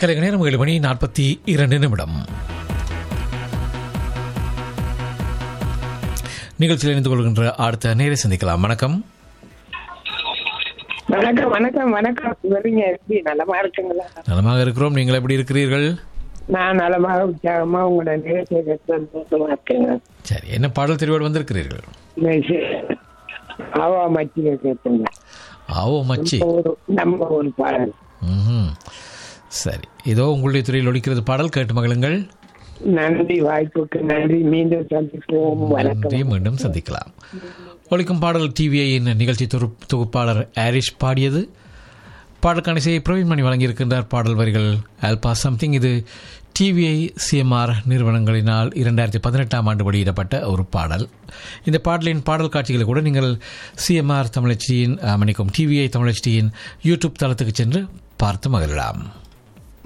கலைக நேரம் ஏழு மணி நாற்பத்தி இரண்டு நிமிடம் நிகழ்ச்சியில் இணைந்து கொள்கின்ற அடுத்த நேரை சந்திக்கலாம் வணக்கம் வணக்கம் வணக்கம் வணக்கம் சொல்லுங்க எப்படி நலமா இருக்குங்களா நலமாக இருக்கிறோம் நீங்கள் எப்படி இருக்கிறீர்கள் நான் நலமாக உற்சாகமா உங்களோட நிகழ்ச்சியை கேட்டு சந்தோஷமா இருக்கேங்க சரி என்ன பாடல் தெரிவோடு வந்திருக்கிறீர்கள் நிகழ்ச்சி ஆவா மச்சியை கேட்டுங்க ஆவோ மச்சி ஒரு நம்ம ஒரு பாடல் ம்ஹும். சரி இதோ உங்களுடைய துறையில் ஒலிக்கிறது பாடல் கேட்டு மகளுங்கள் நன்றி வாய்ப்புக்கு நன்றி மீண்டும் சந்திப்போம் வணக்கம் நன்றி மீண்டும் சந்திக்கலாம் ஒலிக்கும் பாடல் டிவிஐயின் நிகழ்ச்சி தொகு- தொகுப்பாளர் ஆரிஷ் பாடியது பாடலுக்கான இசையை பிரவீன் மணி வழங்கியிருக்கின்றார் பாடல் வரிகள் ஆல்பா சம்திங் இது டிவிஐ சிஎம்ஆர் நிறுவனங்களினால் இரண்டாயிரத்தி பதினெட்டாம் ஆண்டு வெளியிடப்பட்ட ஒரு பாடல் இந்த பாடலின் பாடல் காட்சிகளை கூட நீங்கள் சிஎம்ஆர் தமிழச்சியின் மன்னிக்கும் டிவிஐ தமிழச்சியின் யூடியூப் தளத்துக்கு சென்று பார்த்து மகிழலாம்